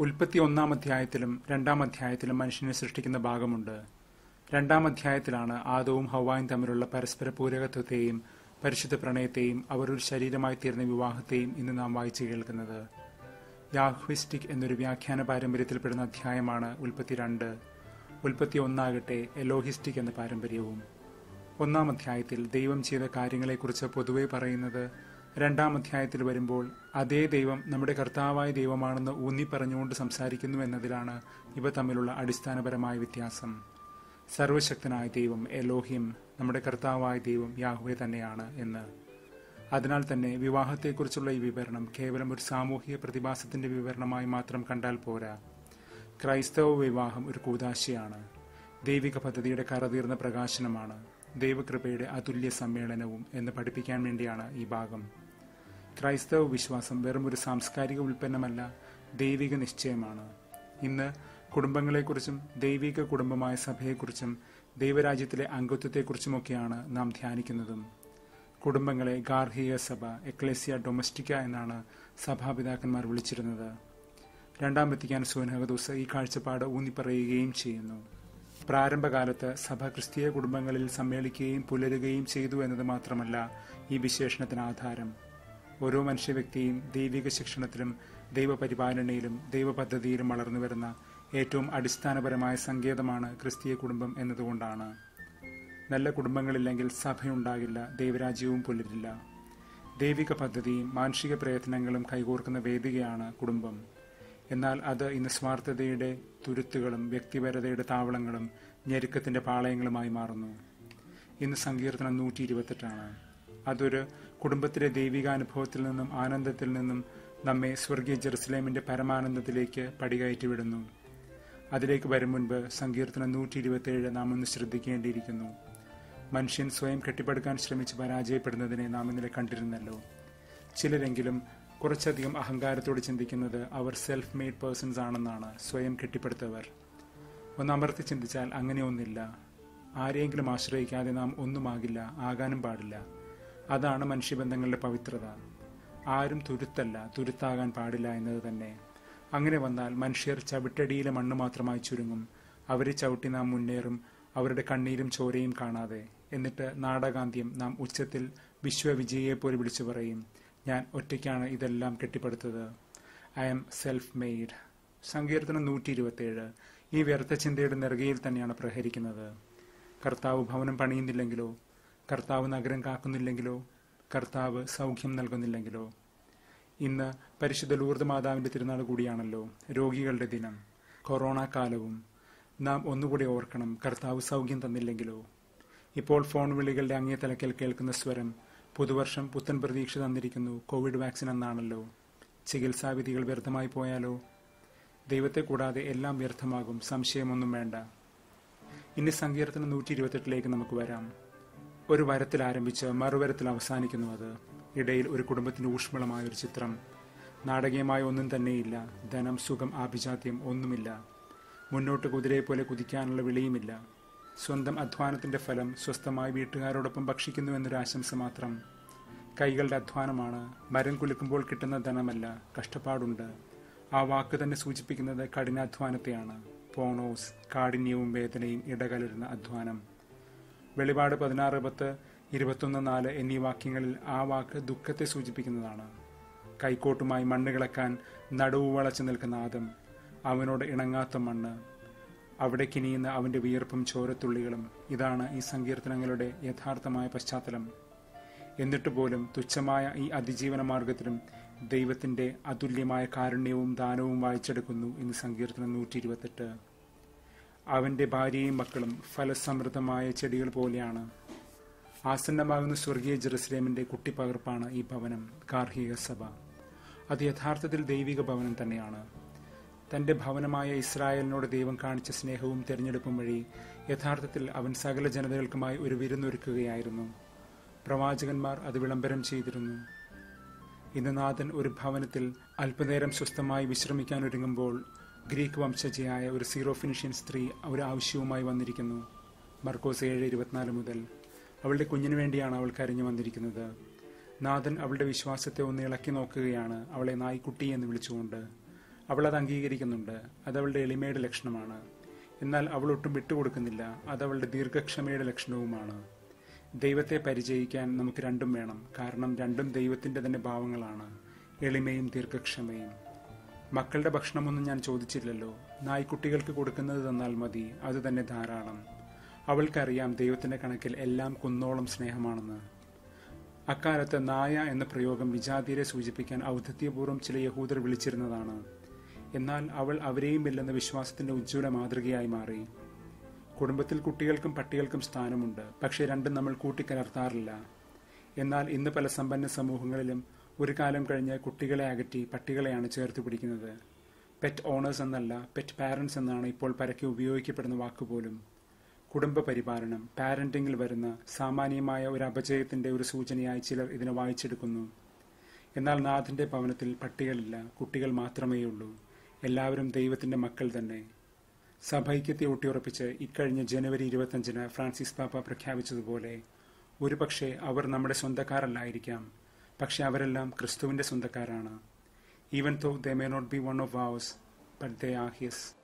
ഉൽപ്പത്തി ഒന്നാം അധ്യായത്തിലും രണ്ടാം അധ്യായത്തിലും മനുഷ്യനെ സൃഷ്ടിക്കുന്ന ഭാഗമുണ്ട് രണ്ടാം അധ്യായത്തിലാണ് ആദവും ഹവായും തമ്മിലുള്ള പരസ്പര പൂരകത്വത്തെയും പരിശുദ്ധ പ്രണയത്തെയും അവർ ഒരു ശരീരമായി തീർന്ന വിവാഹത്തെയും ഇന്ന് നാം വായിച്ചു കേൾക്കുന്നത് യാഹ്വിസ്റ്റിക് എന്നൊരു വ്യാഖ്യാന പാരമ്പര്യത്തിൽപ്പെടുന്ന അധ്യായമാണ് ഉൽപ്പത്തി രണ്ട് ഉൽപ്പത്തി ഒന്നാകട്ടെ എലോഹിസ്റ്റിക് എന്ന പാരമ്പര്യവും ഒന്നാം അധ്യായത്തിൽ ദൈവം ചെയ്ത കാര്യങ്ങളെക്കുറിച്ച് പൊതുവെ പറയുന്നത് രണ്ടാം അധ്യായത്തിൽ വരുമ്പോൾ അതേ ദൈവം നമ്മുടെ കർത്താവായ ദൈവമാണെന്ന് ഊന്നി പറഞ്ഞുകൊണ്ട് സംസാരിക്കുന്നു എന്നതിലാണ് ഇവ തമ്മിലുള്ള അടിസ്ഥാനപരമായ വ്യത്യാസം സർവശക്തനായ ദൈവം എലോഹിം നമ്മുടെ കർത്താവായ ദൈവം യാഹുവെ തന്നെയാണ് എന്ന് അതിനാൽ തന്നെ വിവാഹത്തെക്കുറിച്ചുള്ള ഈ വിവരണം കേവലം ഒരു സാമൂഹിക പ്രതിഭാസത്തിന്റെ വിവരണമായി മാത്രം കണ്ടാൽ പോരാ ക്രൈസ്തവ വിവാഹം ഒരു കൂതാശയാണ് ദൈവിക പദ്ധതിയുടെ കറതീർന്ന പ്രകാശനമാണ് ദൈവകൃപയുടെ അതുല്യ സമ്മേളനവും എന്ന് പഠിപ്പിക്കാൻ വേണ്ടിയാണ് ഈ ഭാഗം ക്രൈസ്തവ വിശ്വാസം വെറും ഒരു സാംസ്കാരിക ഉൽപ്പന്നമല്ല ദൈവിക നിശ്ചയമാണ് ഇന്ന് കുടുംബങ്ങളെക്കുറിച്ചും ദൈവിക കുടുംബമായ സഭയെക്കുറിച്ചും ദൈവരാജ്യത്തിലെ അംഗത്വത്തെക്കുറിച്ചുമൊക്കെയാണ് നാം ധ്യാനിക്കുന്നതും കുടുംബങ്ങളെ ഗാർഹിക സഭ എക്ലേസിയ ഡൊമസ്റ്റിക്ക എന്നാണ് സഭാപിതാക്കന്മാർ വിളിച്ചിരുന്നത് രണ്ടാം വെത്തിക്കാൻ സൂനഹദൂസ് ഈ കാഴ്ചപ്പാട് ഊന്നിപ്പറയുകയും ചെയ്യുന്നു പ്രാരംഭകാലത്ത് സഭ ക്രിസ്തീയ കുടുംബങ്ങളിൽ സമ്മേളിക്കുകയും പുലരുകയും ചെയ്തു എന്നത് മാത്രമല്ല ഈ വിശേഷണത്തിന് ആധാരം ഓരോ മനുഷ്യ വ്യക്തിയും ദൈവിക ശിക്ഷണത്തിലും ദൈവപരിപാലനയിലും ദൈവപദ്ധതിയിലും വളർന്നു വരുന്ന ഏറ്റവും അടിസ്ഥാനപരമായ സങ്കേതമാണ് ക്രിസ്തീയ കുടുംബം എന്നതുകൊണ്ടാണ് നല്ല കുടുംബങ്ങളില്ലെങ്കിൽ സഭയുണ്ടാകില്ല ദൈവരാജ്യവും പുലരില്ല ദൈവിക പദ്ധതിയും മാനുഷിക പ്രയത്നങ്ങളും കൈകോർക്കുന്ന വേദികയാണ് കുടുംബം എന്നാൽ അത് ഇന്ന് സ്വാർത്ഥതയുടെ തുരുത്തുകളും വ്യക്തിപരതയുടെ താവളങ്ങളും ഞെരുക്കത്തിന്റെ പാളയങ്ങളുമായി മാറുന്നു ഇന്ന് സങ്കീർത്തനം നൂറ്റി ഇരുപത്തെട്ടാണ് അതൊരു കുടുംബത്തിലെ ദൈവികാനുഭവത്തിൽ നിന്നും ആനന്ദത്തിൽ നിന്നും നമ്മെ സ്വർഗീയ ജെറുസലേമിന്റെ പരമാനന്ദത്തിലേക്ക് പടികയറ്റി വിടുന്നു അതിലേക്ക് വരും മുൻപ് സങ്കീർത്തനം നൂറ്റി ഇരുപത്തിയേഴ് നാം ഒന്ന് ശ്രദ്ധിക്കേണ്ടിയിരിക്കുന്നു മനുഷ്യൻ സ്വയം കെട്ടിപ്പടുക്കാൻ ശ്രമിച്ച് പരാജയപ്പെടുന്നതിനെ നാം ഇന്നലെ കണ്ടിരുന്നല്ലോ ചിലരെങ്കിലും കുറച്ചധികം അഹങ്കാരത്തോട് ചിന്തിക്കുന്നത് അവർ സെൽഫ് മെയ്ഡ് പേഴ്സൺസ് ആണെന്നാണ് സ്വയം കെട്ടിപ്പടുത്തവർ ഒന്ന് അമർത്തി ചിന്തിച്ചാൽ അങ്ങനെ ഒന്നില്ല ആരെയെങ്കിലും ആശ്രയിക്കാതെ നാം ഒന്നുമാകില്ല ആകാനും പാടില്ല അതാണ് മനുഷ്യബന്ധങ്ങളുടെ പവിത്രത ആരും തുരുത്തല്ല തുരുത്താകാൻ പാടില്ല എന്നത് തന്നെ അങ്ങനെ വന്നാൽ മനുഷ്യർ ചവിട്ടടിയിലെ മണ്ണ് മാത്രമായി ചുരുങ്ങും അവരെ ചവിട്ടി നാം മുന്നേറും അവരുടെ കണ്ണീരും ചോരയും കാണാതെ എന്നിട്ട് നാടകാന്ത്യം നാം ഉച്ചത്തിൽ വിശ്വവിജയിയെപ്പോലെ വിളിച്ചു പറയും ഞാൻ ഒറ്റയ്ക്കാണ് ഇതെല്ലാം കെട്ടിപ്പടുത്തത് ഐ എം സെൽഫ് മെയ്ഡ് സങ്കീർത്തനം നൂറ്റി ഇരുപത്തിയേഴ് ഈ വ്യർത്ഥ ചിന്തയുടെ നെറുകയിൽ തന്നെയാണ് പ്രഹരിക്കുന്നത് കർത്താവ് ഭവനം പണിയുന്നില്ലെങ്കിലോ കർത്താവ് നഗരം കാക്കുന്നില്ലെങ്കിലോ കർത്താവ് സൗഖ്യം നൽകുന്നില്ലെങ്കിലോ ഇന്ന് പരിശുദ്ധ ലൂർദ് മാതാവിന്റെ തിരുനാൾ കൂടിയാണല്ലോ രോഗികളുടെ ദിനം കൊറോണ കാലവും നാം ഒന്നുകൂടി ഓർക്കണം കർത്താവ് സൗഖ്യം തന്നില്ലെങ്കിലോ ഇപ്പോൾ ഫോൺ വിളികളുടെ അങ്ങേ തലക്കൽ കേൾക്കുന്ന സ്വരം പുതുവർഷം പുത്തൻ പ്രതീക്ഷ തന്നിരിക്കുന്നു കോവിഡ് വാക്സിൻ എന്നാണല്ലോ ചികിത്സാവിധികൾ വ്യർത്ഥമായി പോയാലോ ദൈവത്തെ കൂടാതെ എല്ലാം വ്യർത്ഥമാകും സംശയമൊന്നും വേണ്ട ഇനി സങ്കീർത്തനം നൂറ്റി ഇരുപത്തെട്ടിലേക്ക് നമുക്ക് വരാം ഒരു വരത്തിൽ ആരംഭിച്ച് മറുവരത്തിൽ അവസാനിക്കുന്നു അത് ഇടയിൽ ഒരു കുടുംബത്തിന്റെ ഊഷ്മളമായ ഒരു ചിത്രം നാടകീയമായ ഒന്നും തന്നെയില്ല ധനം സുഖം ആഭിജാത്യം ഒന്നുമില്ല മുന്നോട്ട് കുതിരയെ പോലെ കുതിക്കാനുള്ള വിളിയുമില്ല സ്വന്തം അധ്വാനത്തിന്റെ ഫലം സ്വസ്ഥമായി വീട്ടുകാരോടൊപ്പം ഭക്ഷിക്കുന്നു എന്നൊരു ആശംസ മാത്രം കൈകളുടെ അധ്വാനമാണ് മരം കുലുക്കുമ്പോൾ കിട്ടുന്ന ധനമല്ല കഷ്ടപ്പാടുണ്ട് ആ വാക്ക് തന്നെ സൂചിപ്പിക്കുന്നത് കഠിനാധ്വാനത്തെയാണ് പോണോസ് കാഠിന്യവും വേദനയും ഇടകലരുന്ന അധ്വാനം വെളിപാട് പതിനാറ് പത്ത് ഇരുപത്തൊന്ന് നാല് എന്നീ വാക്യങ്ങളിൽ ആ വാക്ക് ദുഃഖത്തെ സൂചിപ്പിക്കുന്നതാണ് കൈക്കോട്ടുമായി മണ്ണ് കിളക്കാൻ നടുവ് വളച്ചു നിൽക്കുന്ന ആദം അവനോട് ഇണങ്ങാത്ത മണ്ണ് അവിടെ കിനിയുന്ന അവന്റെ വിയർപ്പും ചോരത്തുള്ളികളും ഇതാണ് ഈ സങ്കീർത്തനങ്ങളുടെ യഥാർത്ഥമായ പശ്ചാത്തലം എന്നിട്ട് പോലും തുച്ഛമായ ഈ അതിജീവന മാർഗത്തിലും ദൈവത്തിന്റെ അതുല്യമായ കാരുണ്യവും ദാനവും വായിച്ചെടുക്കുന്നു ഇന്ന് സങ്കീർത്തനം നൂറ്റി ഇരുപത്തെട്ട് അവന്റെ ഭാര്യയും മക്കളും ഫലസമൃദ്ധമായ ചെടികൾ പോലെയാണ് ആസന്നമാകുന്ന സ്വർഗീയ ജെറുസലേമിന്റെ കുട്ടിപ്പകർപ്പാണ് ഈ ഭവനം ഗാർഹിക സഭ അത് യഥാർത്ഥത്തിൽ ദൈവിക ഭവനം തന്നെയാണ് തന്റെ ഭവനമായ ഇസ്രായേലിനോട് ദൈവം കാണിച്ച സ്നേഹവും തെരഞ്ഞെടുപ്പും വഴി യഥാർത്ഥത്തിൽ അവൻ സകല ജനതകൾക്കുമായി ഒരു വിരുന്നൊരുക്കുകയായിരുന്നു പ്രവാചകന്മാർ അത് വിളംബരം ചെയ്തിരുന്നു ഇന്ന് നാഥൻ ഒരു ഭവനത്തിൽ അല്പനേരം സ്വസ്ഥമായി വിശ്രമിക്കാൻ ഒരുങ്ങുമ്പോൾ ഗ്രീക്ക് വംശജയായ ഒരു സീറോ ഫിനിഷ്യൻ സ്ത്രീ ഒരു ആവശ്യവുമായി വന്നിരിക്കുന്നു മർക്കോസ് ഏഴ് ഇരുപത്തിനാല് മുതൽ അവളുടെ കുഞ്ഞിനു വേണ്ടിയാണ് അവൾ കരഞ്ഞു വന്നിരിക്കുന്നത് നാഥൻ അവളുടെ വിശ്വാസത്തെ ഒന്ന് ഇളക്കി നോക്കുകയാണ് അവളെ നായ്ക്കുട്ടി എന്ന് വിളിച്ചുകൊണ്ട് അവൾ അത് അംഗീകരിക്കുന്നുണ്ട് അതവളുടെ എളിമയുടെ ലക്ഷണമാണ് എന്നാൽ അവൾ ഒട്ടും വിട്ടുകൊടുക്കുന്നില്ല അതവളുടെ ദീർഘക്ഷമയുടെ ലക്ഷണവുമാണ് ദൈവത്തെ പരിചയിക്കാൻ നമുക്ക് രണ്ടും വേണം കാരണം രണ്ടും ദൈവത്തിന്റെ തന്നെ ഭാവങ്ങളാണ് എളിമയും ദീർഘക്ഷമയും മക്കളുടെ ഭക്ഷണമൊന്നും ഞാൻ ചോദിച്ചില്ലല്ലോ നായ്ക്കുട്ടികൾക്ക് കൊടുക്കുന്നത് തന്നാൽ മതി അത് തന്നെ ധാരാളം അവൾക്കറിയാം ദൈവത്തിന്റെ കണക്കിൽ എല്ലാം കുന്നോളം സ്നേഹമാണെന്ന് അക്കാലത്ത് നായ എന്ന പ്രയോഗം വിജാതിരെ സൂചിപ്പിക്കാൻ ഔദ്ധത്യപൂർവ്വം ചില യഹൂദർ വിളിച്ചിരുന്നതാണ് എന്നാൽ അവൾ അവരെയും ഇല്ലെന്ന വിശ്വാസത്തിന്റെ ഉജ്ജ്വല മാതൃകയായി മാറി കുടുംബത്തിൽ കുട്ടികൾക്കും പട്ടികൾക്കും സ്ഥാനമുണ്ട് പക്ഷേ രണ്ടും നമ്മൾ കൂട്ടിക്കലർത്താറില്ല എന്നാൽ ഇന്ന് പല സമ്പന്ന സമൂഹങ്ങളിലും ഒരു കാലം കഴിഞ്ഞ് കുട്ടികളെ അകറ്റി പട്ടികളെയാണ് ചേർത്ത് പിടിക്കുന്നത് പെറ്റ് ഓണേഴ്സ് എന്നല്ല പെറ്റ് പാരൻസ് എന്നാണ് ഇപ്പോൾ പരക്കെ ഉപയോഗിക്കപ്പെടുന്ന വാക്കുപോലും കുടുംബ പരിപാലനം പാരന്റിംഗിൽ വരുന്ന സാമാന്യമായ ഒരു അപജയത്തിന്റെ ഒരു സൂചനയായി ചിലർ ഇതിനെ വായിച്ചെടുക്കുന്നു എന്നാൽ നാഥന്റെ ഭവനത്തിൽ പട്ടികളില്ല കുട്ടികൾ മാത്രമേയുള്ളൂ എല്ലാവരും ദൈവത്തിന്റെ മക്കൾ തന്നെ സഭൈക്യത്തെ ഊട്ടിയുറപ്പിച്ച് ഇക്കഴിഞ്ഞ ജനുവരി ഇരുപത്തഞ്ചിന് ഫ്രാൻസിസ് പാപ്പ പ്രഖ്യാപിച്ചതുപോലെ ഒരുപക്ഷെ അവർ നമ്മുടെ സ്വന്തക്കാരല്ലായിരിക്കാം പക്ഷെ അവരെല്ലാം ക്രിസ്തുവിന്റെ സ്വന്തക്കാരാണ് even though they may not be one of vows but they are his